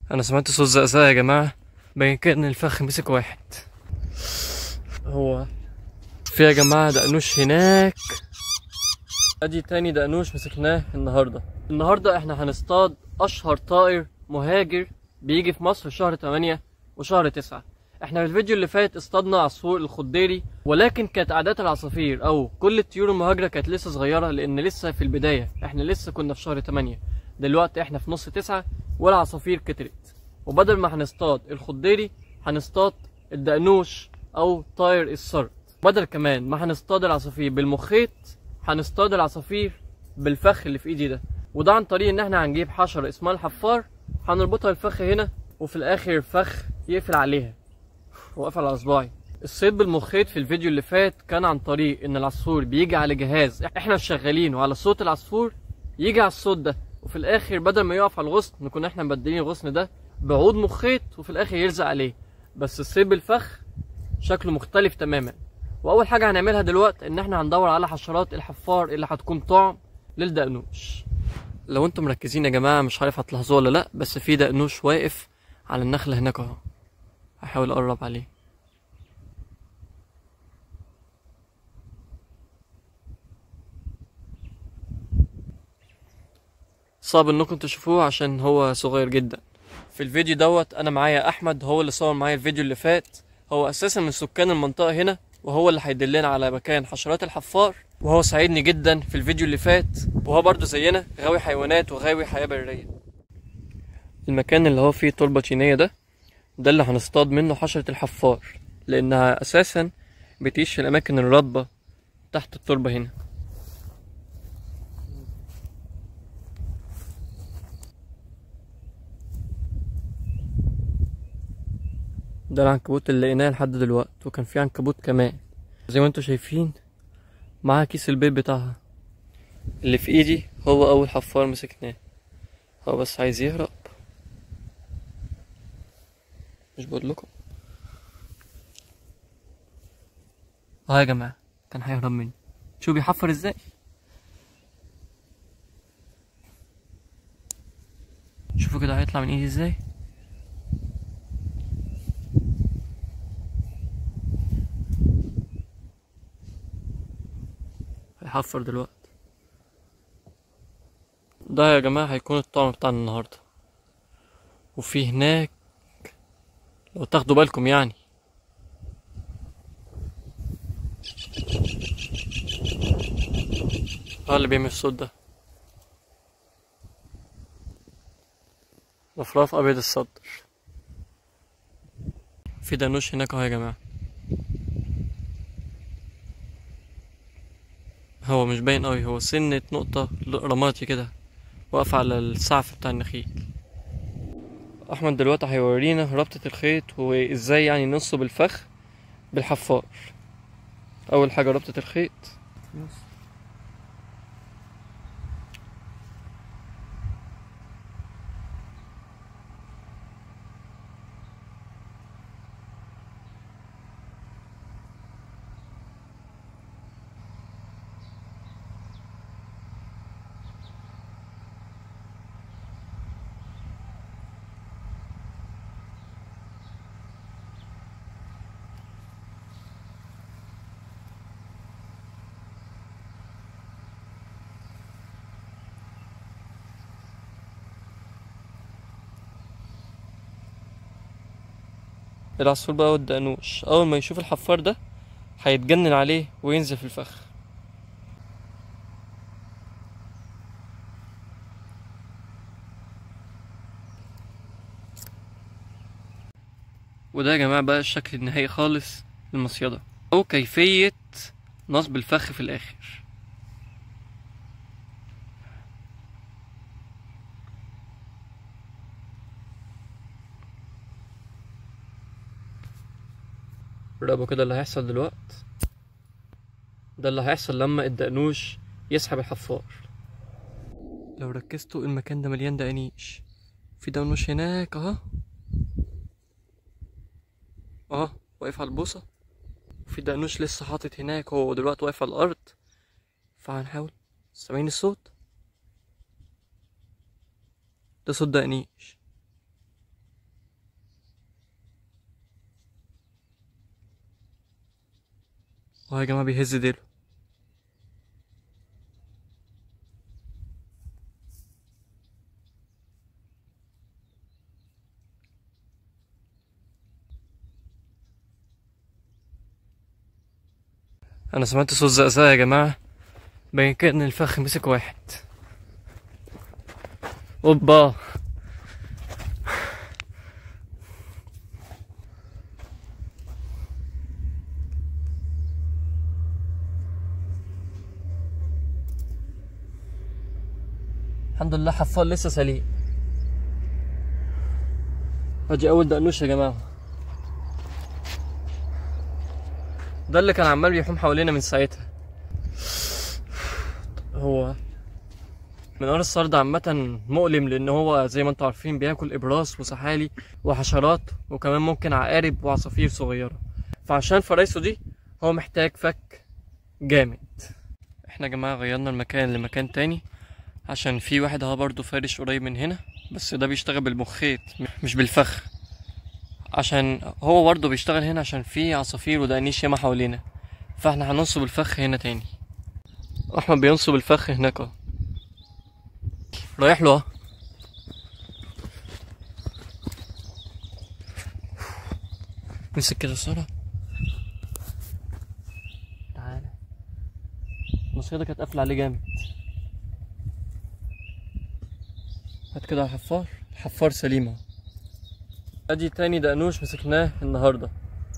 انا سمعت صوت زقزقه يا جماعه باين كده ان الفخ مسك واحد هو في يا جماعه دقنوش هناك ادي تاني دقنوش مسكناه النهارده النهارده احنا هنصطاد اشهر طائر مهاجر بيجي في مصر في شهر 8 وشهر 9 احنا في الفيديو اللي فات اصطادنا عصفور الخضيري ولكن كانت اعداد العصافير او كل الطيور المهاجره كانت لسه صغيره لان لسه في البدايه احنا لسه كنا في شهر 8 دلوقتي احنا في نص 9 والعصافير كترت وبدل ما هنصطاد الخضيري هنصطاد الدقنوش او طائر السرد بدل كمان ما هنصطاد العصافير بالمخيط هنصطاد العصافير بالفخ اللي في ايدي ده وده عن طريق ان احنا هنجيب حشرة اسمها الحفار هنربطها الفخ هنا وفي الاخر الفخ يقفل عليها وقفل على صباعي الصيد بالمخيط في الفيديو اللي فات كان عن طريق ان العصفور بيجي على جهاز احنا شغالين وعلى صوت العصفور يجي على الصوت ده وفي الاخر بدل ما يقف على الغصن نكون احنا مبدلين الغصن ده بعود مخيط وفي الاخر يلزق عليه بس الصيد بالفخ شكله مختلف تماما واول حاجه هنعملها دلوقتي ان احنا هندور على حشرات الحفار اللي هتكون طعم للدقنوش لو انتم مركزين يا جماعه مش عارف هتلاحظوه ولا لا بس في دقنوش واقف على النخله هناك اهو هحاول اقرب عليه صعب انكم تشوفوه عشان هو صغير جدا في الفيديو دوت انا معايا احمد هو اللي صور معايا الفيديو اللي فات هو اساسا من سكان المنطقه هنا وهو اللي هيدلنا على مكان حشرات الحفار وهو ساعدني جدا في الفيديو اللي فات وهو برضه زينا غاوي حيوانات وغاوي حياه بريه المكان اللي هو فيه تربه طينيه ده ده اللي هنصطاد منه حشره الحفار لانها اساسا بتعيش في الاماكن الرطبه تحت التربه هنا ده العنكبوت اللي لقيناه لحد دلوقتي وكان في عنكبوت كمان زي ما انتوا شايفين معاها كيس البيض بتاعها اللي في ايدي هو اول حفار مسكناه هو بس عايز يهرب مش بقول لكم اه يا جماعه كان هيهرب مني شو بيحفر ازاي شوفوا كده هيطلع من ايدي ازاي هيحفر دلوقتي ده يا جماعة هيكون الطعم بتاعنا النهاردة وفي هناك لو تاخدوا بالكم يعني اه اللي بيعمل الصوت ده رفراف ابيض الصدر في دانوش هناك اهو يا جماعه هو مش باين قوي هو سنة نقطة رماتي كده واقفة على السعف بتاع النخيل احمد دلوقتي هيورينا ربطة الخيط وازاي يعني نصب الفخ بالحفار اول حاجة ربطة الخيط العصفور بقى والدقنوش اول ما يشوف الحفار ده هيتجنن عليه وينزل في الفخ وده يا جماعة بقى الشكل النهائي خالص للمصيدة أو كيفية نصب الفخ في الآخر راقبوا كده اللي هيحصل دلوقت ده اللي هيحصل لما الدقنوش يسحب الحفار لو ركزتوا المكان ده مليان دقانيش في دقنوش هناك اهو اهو واقف على البوصة وفي دقنوش لسه حاطط هناك هو دلوقتي واقف على الأرض فهنحاول سامعين الصوت ده صوت دقنيش اهو يا جماعة بيهز ديله انا سمعت صوت زقزقة يا جماعة باين كده ان الفخ مسك واحد اوبا الحمد لله حفار لسه سليم ادي اول دقنوش يا جماعه ده اللي كان عمال بيحوم حوالينا من ساعتها هو منقار الصرد عامة مؤلم لأن هو زي ما انتوا عارفين بياكل إبراس وسحالي وحشرات وكمان ممكن عقارب وعصافير صغيرة فعشان فرايسه دي هو محتاج فك جامد احنا يا جماعة غيرنا المكان لمكان تاني عشان في واحد اهو برضه فارش قريب من هنا بس ده بيشتغل بالمخيط مش بالفخ عشان هو برضه بيشتغل هنا عشان في عصافير ودقانيش ياما حوالينا فاحنا هننصب الفخ هنا تاني احمد بينصب الفخ هناك اهو رايح له اهو مسك كده الصورة تعالى المصيدة كانت قافلة عليه جامد هات كده على الحفار الحفار سليم اهو ادي تاني دقنوش مسكناه النهاردة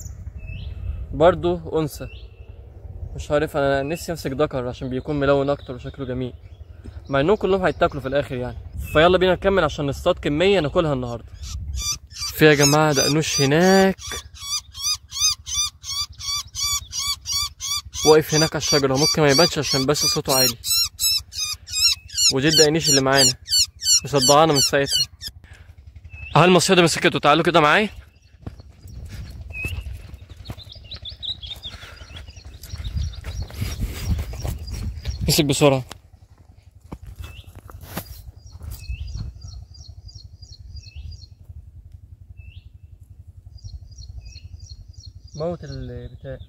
برضو انثى مش عارف انا نفسي امسك ذكر عشان بيكون ملون اكتر وشكله جميل مع انهم كلهم هيتاكلوا في الاخر يعني فيلا بينا نكمل عشان نصطاد كمية ناكلها النهاردة في يا جماعة دقنوش هناك واقف هناك على الشجرة ممكن ما يبانش عشان بس صوته عالي ودي الدقنيش اللي معانا مصدعانا من ساعتها اهل المصيدة مسكته تعالوا كده معايا مسك بسرعة موت البتاع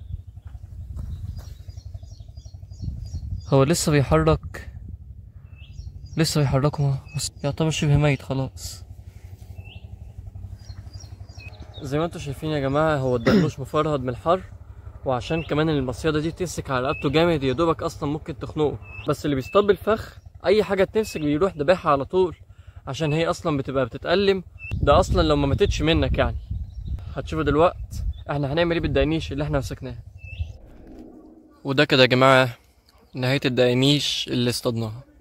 هو لسه بيحرك لسه بيحركوا بس يعتبر شبه ميت خلاص زي ما انتوا شايفين يا جماعة هو الدقنوش مفرهد من الحر وعشان كمان المصيدة دي تمسك على رقبته جامد يا دوبك اصلا ممكن تخنقه بس اللي بيصطاد بالفخ اي حاجة تمسك بيروح دباحة على طول عشان هي اصلا بتبقى بتتألم ده اصلا لو ما ماتتش منك يعني هتشوفوا دلوقت احنا هنعمل ايه بالدقنيش اللي احنا مسكناه وده كده يا جماعة نهاية الدقانيش اللي اصطادناها